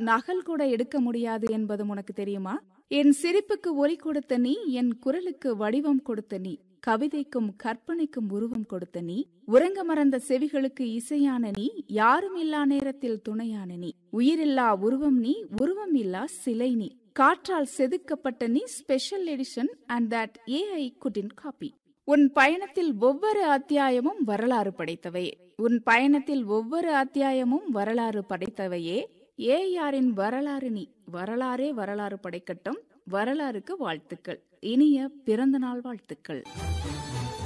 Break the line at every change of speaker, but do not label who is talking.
நகல் கூட எடுக்க முடியாது என்பதும் உனக்கு தெரியுமா என் சிரிப்புக்கு ஒலி கொடுத்த நீ என் குரலுக்கு வடிவம் கொடுத்த நீ கவிதைக்கும் கற்பனைக்கும் உருவம் கொடுத்த நீ உறங்க மறந்த செவிகளுக்கு இசையான நீ யாரும் இல்லா நேரத்தில் துணையான நீ உயிரில்லா உருவம் நீ உருவம் இல்லா சிலை நீ காற்றால் செதுக்கப்பட்ட நீ special edition and that AI குடின் காப்பி உன் பயணத்தில் ஒவ்வொரு அத்தியாயமும் வரலாறு படைத்தவையே உன் பயணத்தில் ஒவ்வொரு அத்தியாயமும் வரலாறு படைத்தவையே ஏஆரின் வரலாறு நீ வரலாறே வரலாறு படைக்கட்டும் வரலாறுக்கு வாழ்த்துக்கள் இனிய பிறந்த நாள் வாழ்த்துக்கள்